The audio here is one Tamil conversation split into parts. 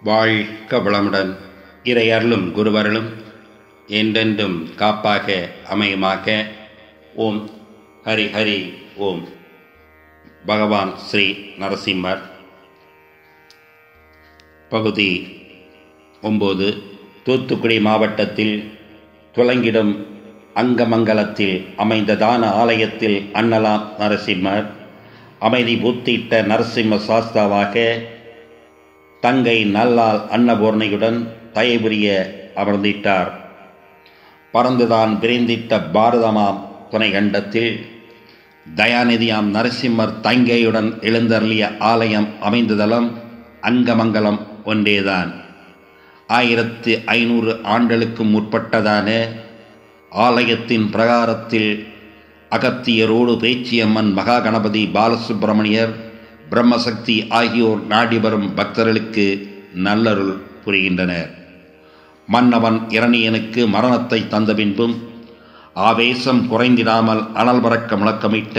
வாழ்க வளமுடன் இறையருளும் குருவருளும் என்றென்றும் காப்பாக அமையுமாக ஓம் ஹரி ஹரி ஓம் பகவான் ஸ்ரீ நரசிம்மர் பகுதி ஒம்பது தூத்துக்குடி மாவட்டத்தில் துலங்கிடும் அங்கமங்கலத்தில் அமைந்ததான ஆலயத்தில் அன்னலாம் நரசிம்மர் அமைதி பூத்திட்ட நரசிம்ம சாஸ்தாவாக தங்கை நல்லால் அன்னபூர்ணியுடன் தயபுரிய அமர்ந்திட்டார் பறந்துதான் விரிந்திட்ட பாரதமாம் துணைகண்டத்தில் தயாநிதியாம் நரசிம்மர் தங்கையுடன் எழுந்தருளிய ஆலயம் அமைந்ததலம் அங்கமங்கலம் ஒன்றேதான் ஆயிரத்து ஐநூறு ஆண்டுகளுக்கு முற்பட்டதான ஆலயத்தின் பிரகாரத்தில் அகத்தியரோடு பேச்சியம்மன் மகா கணபதி பாலசுப்பிரமணியர் பிரம்மசக்தி ஆகியோர் நாடி வரும் பக்தர்களுக்கு நல்லருள் புரிகின்றனர் மன்னவன் இரணியனுக்கு மரணத்தை தந்த பின்பும் ஆவேசம் குறைந்திடாமல் அனல் பறக்க முழக்கமிட்ட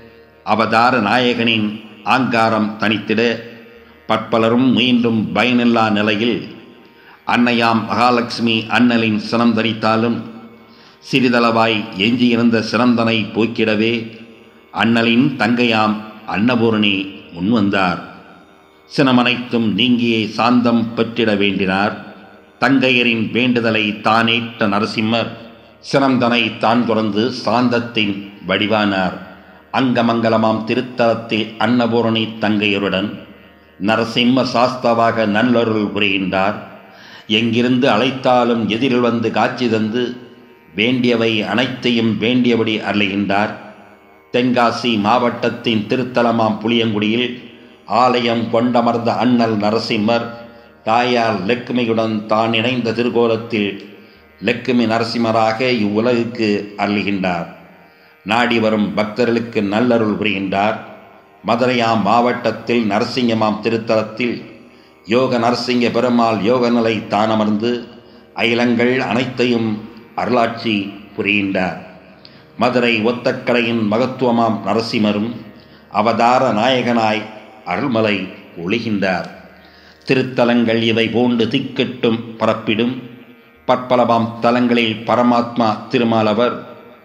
அவதார நாயகனின் ஆங்காரம் தனித்திட பற்பலரும் மீண்டும் பயனில்லா நிலையில் அன்னையாம் மகாலட்சுமி அண்ணலின் சினம் தரித்தாலும் சிறிதளவாய் எஞ்சியிருந்த சிறந்தனை போக்கிடவே அண்ணலின் தங்கையாம் அன்னபூரணி முன்வந்தார் சினமனைத்தும் நீங்கியே சாந்தம் பெற்றிட வேண்டினார் தங்கையரின் வேண்டுதலை தானேற்ற நரசிம்மர் சினந்தனை தான் துறந்து சாந்தத்தின் வடிவானார் அங்கமங்கலமாம் திருத்தலத்தில் அன்னபூரணி தங்கையருடன் நரசிம்ம சாஸ்தாவாக நல்லருள் புரிகின்றார் எங்கிருந்து அழைத்தாலும் எதிரில் வந்து காட்சி தந்து வேண்டியவை அனைத்தையும் வேண்டியபடி அருளுகின்றார் தென்காசி மாவட்டத்தின் திருத்தலமாம் புளியங்குடியில் ஆலயம் கொண்டமர்ந்த அண்ணல் நரசிம்மர் தாயார் லெக்குமியுடன் தான் இணைந்த திருக்கோலத்தில் லெக்குமி நரசிம்மராக இவ்வுலகுக்கு அருளுகின்றார் நாடி வரும் பக்தர்களுக்கு நல்லருள் புரிகின்றார் மதுரையாம் மாவட்டத்தில் நரசிங்கமாம் திருத்தலத்தில் யோக நரசிங்க பெருமாள் யோக நிலை தானமர்ந்து அகிலங்கள் அனைத்தையும் அருளாட்சி புரிகின்றார் மதுரை ஒத்தக்கடையின் மகத்துவமாம் நரசிம்மரும் அவதார நாயகனாய் அருள்மலை ஒளிகின்றார் திருத்தலங்கள் இவை போன்று திக்கெட்டும் பரப்பிடும் பற்பலமாம் தலங்களில் பரமாத்மா திருமாலவர்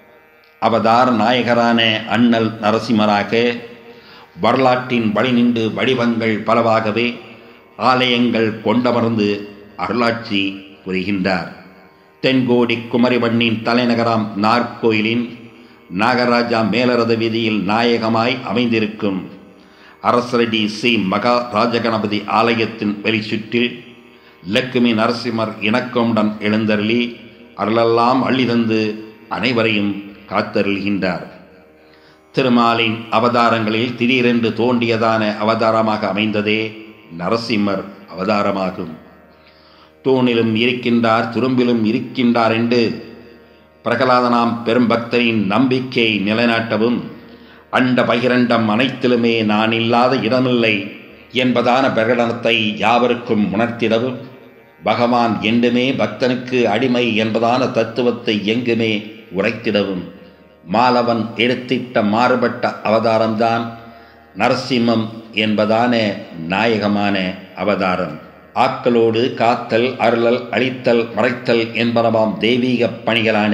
அவதார நாயகரான அண்ணல் நரசிம்மராக வரலாற்றின் வழி நின்று வடிவங்கள் பலவாகவே ஆலயங்கள் கொண்டமர்ந்து அருளாட்சி புரிகின்றார் தென்கோடி குமரிவண்ணின் தலைநகராம் நார்கோயிலின் நாகராஜா மேலரத வீதியில் நாயகமாய் அமைந்திருக்கும் அரசரடி ஸ்ரீ மகா ராஜகணபதி ஆலயத்தின் வெளிச்சுற்றில் லக்குமி நரசிம்மர் இணக்கமுடன் எழுந்தருளி அருளெல்லாம் அள்ளி தந்து அனைவரையும் காத்தருள்கின்றார் திருமாலின் அவதாரங்களில் திடீரென்று தோன்றியதான அவதாரமாக அமைந்ததே நரசிம்மர் அவதாரமாகும் தூணிலும் இருக்கின்றார் துரும்பிலும் இருக்கின்றார் என்று பிரகலாதனாம் பெரும்பக்தரின் நம்பிக்கையை நிலைநாட்டவும் அண்ட பகிரண்டம் அனைத்திலுமே நான் இல்லாத இடமில்லை என்பதான பிரகடனத்தை யாவருக்கும் உணர்த்திடவும் பகவான் என்றுமே பக்தனுக்கு அடிமை என்பதான தத்துவத்தை எங்குமே உரைத்திடவும் மாலவன் எடுத்திட்ட மாறுபட்ட அவதாரம்தான் நரசிம்மம் என்பதான நாயகமான அவதாரம் ஆக்களோடு காத்தல் அருளல் அழித்தல் மறைத்தல் என்பனவாம் தெய்வீக பணிகளான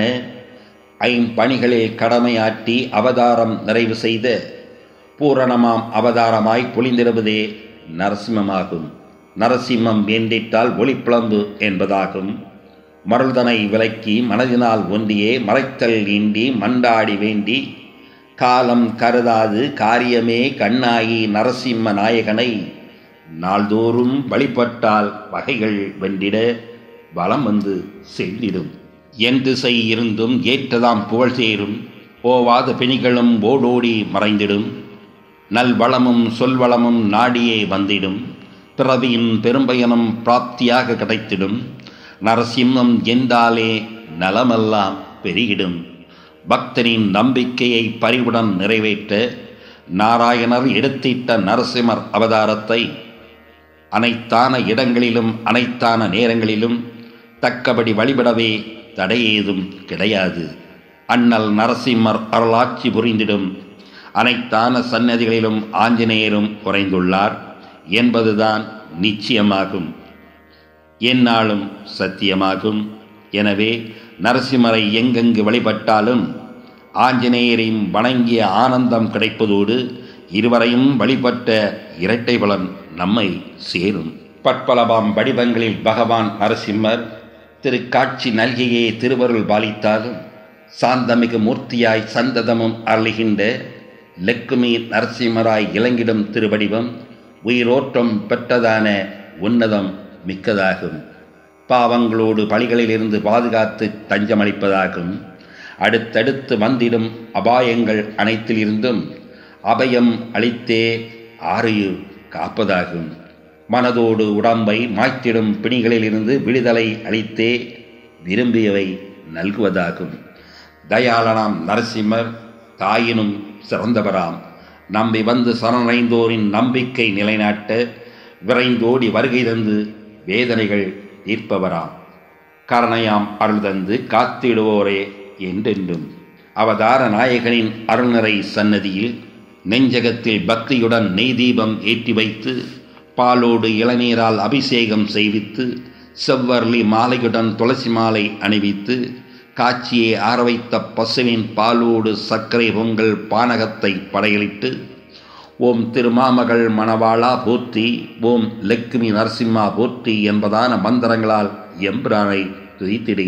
ஐம்பணிகளில் கடமையாற்றி அவதாரம் நிறைவு செய்த பூரணமாம் அவதாரமாய் பொழிந்திடுவதே நரசிம்மமாகும் நரசிம்மம் வேண்டிட்டால் ஒளிப்பிளம்பு என்பதாகும் மருள்தனை விலக்கி மனதினால் ஒன்றியே மறைத்தல் ஈண்டி மண்டாடி வேண்டி காலம் கருதாது காரியமே கண்ணாயி நரசிம்ம நாயகனை நாள்தோறும் வழிபட்டால் வகைகள் வென்றிட வலம் வந்து சென்றிடும் என் திசை இருந்தும் ஏற்றதாம் புகழ் சேரும் ஓவாத பிணிகளும் ஓடோடி மறைந்திடும் நல்வளமும் சொல்வளமும் நாடியே வந்திடும் பிறவியின் பெரும்பயணம் பிராப்தியாக கிடைத்திடும் நரசிம்மம் என்றாலே நலமெல்லாம் பெருகிடும் பக்தனின் நம்பிக்கையை பறிவுடன் நிறைவேற்ற நாராயணர் எடுத்திட்ட நரசிம்மர் அவதாரத்தை அனைத்தான இடங்களிலும் அனைத்தான நேரங்களிலும் தக்கபடி வழிபடவே தடையேதும் கிடையாது அண்ணல் நரசிம்மர் அருளாட்சி புரிந்திடும் அனைத்தான சன்னதிகளிலும் ஆஞ்சநேயரும் குறைந்துள்ளார் என்பதுதான் நிச்சயமாகும் எந்நாளும் சத்தியமாகும் எனவே நரசிம்மரை எங்கெங்கு வழிபட்டாலும் ஆஞ்சநேயரையும் வணங்கிய ஆனந்தம் கிடைப்பதோடு இருவரையும் வழிபட்ட இரட்டை பலன் நம்மை சேரும் பற்பலபாம் வடிவங்களில் பகவான் நரசிம்மர் திருக்காட்சி நல்கியே திருவருள் பாலித்தாலும் சாந்தமிகு மூர்த்தியாய் சந்ததமும் அருளுகின்ற லெக்குமி நரசிம்மராய் இலங்கிடும் திருவடிவம் உயிரோட்டம் பெற்றதான உன்னதம் மிக்கதாகும் பாவங்களோடு பலிகளிலிருந்து பாதுகாத்து தஞ்சமளிப்பதாகும் அடுத்தடுத்து வந்திடும் அபாயங்கள் அனைத்திலிருந்தும் அபயம் அளித்தே ஆறையும் காப்பதாகும் மனதோடு உடம்பை மாய்த்திடும் பிணிகளிலிருந்து விடுதலை அளித்தே விரும்பியவை நல்குவதாகும் தயாளனாம் நரசிம்மர் தாயினும் சிறந்தவராம் நம்பி வந்து சரணடைந்தோரின் நம்பிக்கை நிலைநாட்ட விரைந்தோடி வருகை தந்து வேதனைகள் தீர்ப்பவராம் கருணையாம் அருள் தந்து காத்திடுவோரே என்றென்றும் அவதார நாயகனின் அருள்நிறை சன்னதியில் நெஞ்சகத்தில் பக்தியுடன் நெய் தீபம் ஏற்றி வைத்து பாலோடு இளநீரால் அபிஷேகம் செய்வித்து செவ்வர்லி மாலையுடன் துளசி மாலை அணிவித்து காட்சியை ஆரவைத்த பசுவின் பாலோடு சர்க்கரை பொங்கல் பானகத்தை படையலிட்டு ஓம் திருமாமகள் மணவாளா போற்றி ஓம் லக்ஷ்மி நரசிம்மா போற்றி என்பதான மந்திரங்களால் எம்பிரானை துதித்திடுக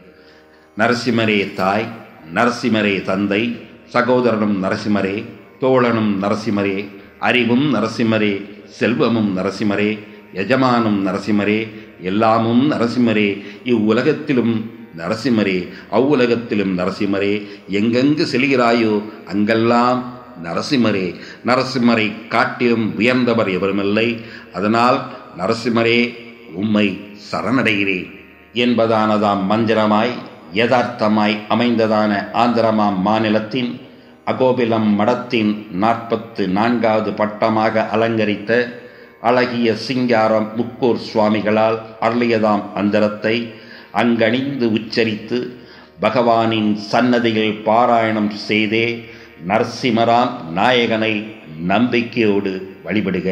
நரசிம்மரே தாய் நரசிம்மரே தந்தை சகோதரனும் நரசிம்மரே தோழனும் நரசிம்மரே அறிவும் நரசிம்மரே செல்வமும் நரசிம்மரே எஜமானும் நரசிம்மரே எல்லாமும் நரசிம்மரே இவ்வுலகத்திலும் நரசிம்மரே அவ்வுலகத்திலும் நரசிம்மரே எங்கெங்கு செல்கிறாயோ அங்கெல்லாம் நரசிம்மரே நரசிம்மரை காட்டிலும் உயர்ந்தவர் எவருமில்லை அதனால் நரசிம்மரே உம்மை சரணடைகிறேன் என்பதானதாம் மந்திரமாய் யதார்த்தமாய் அமைந்ததான ஆந்திரமாம் மாநிலத்தின் அகோபிலம் மடத்தின் நாற்பத்து நான்காவது பட்டமாக அலங்கரித்த அழகிய சிங்காரம் முக்கூர் சுவாமிகளால் அருளியதாம் அந்தரத்தை அங்கணிந்து உச்சரித்து பகவானின் சன்னதியில் பாராயணம் செய்தே நரசிம்மராம் நாயகனை நம்பிக்கையோடு வழிபடுக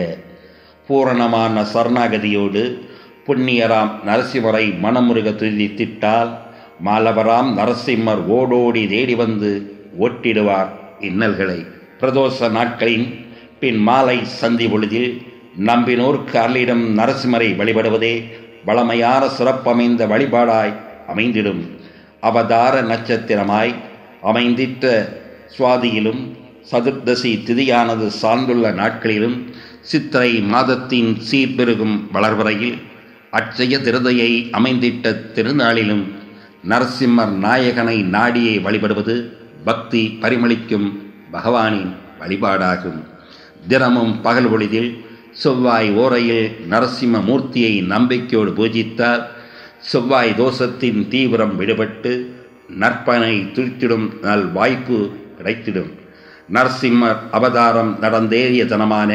பூரணமான சரணாகதியோடு புண்ணியராம் நரசிம்மரை மனமுருக துதித்திட்டால் மாலவராம் நரசிம்மர் ஓடோடி தேடி வந்து ஓட்டிடுவார் இன்னல்களை பிரதோஷ நாட்களின் பின் மாலை சந்தி பொழுதில் நம்பினோர்க்கு அருளிடம் நரசிம்மரை வழிபடுவதே வளமையான சிறப்பமைந்த வழிபாடாய் அமைந்திடும் அவதார நட்சத்திரமாய் அமைந்திட்ட சுவாதியிலும் சதுர்தசி திதியானது சார்ந்துள்ள நாட்களிலும் சித்திரை மாதத்தின் சீர்பெருகும் வளர்வரையில் அட்சய திருதையை அமைந்திட்ட திருநாளிலும் நரசிம்மர் நாயகனை நாடியை வழிபடுவது பக்தி பரிமளிக்கும் பகவானின் வழிபாடாகும் தினமும் பகல் பொழுதில் செவ்வாய் ஓரையில் நரசிம்ம மூர்த்தியை நம்பிக்கையோடு பூஜித்தார் செவ்வாய் தோஷத்தின் தீவிரம் விடுபட்டு நற்பனை துரித்திடும் நல் வாய்ப்பு கிடைத்திடும் நரசிம்மர் அவதாரம் நடந்தேறிய தினமான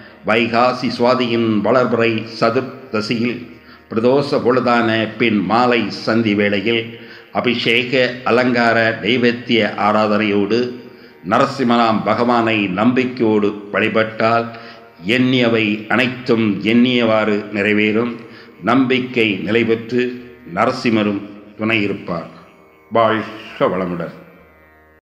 வைகாசி சுவாதியின் வளர்புறை சதுர்தசியில் பிரதோஷ பொழுதான பின் மாலை சந்தி வேளையில் அபிஷேக அலங்கார நைவேத்திய ஆராதனையோடு நரசிம்மனாம் பகவானை நம்பிக்கையோடு வழிபட்டால் எண்ணியவை அனைத்தும் எண்ணியவாறு நிறைவேறும் நம்பிக்கை நிலைபெற்று நரசிம்மரும் துணை இருப்பார் வாழ்க வளமுடன்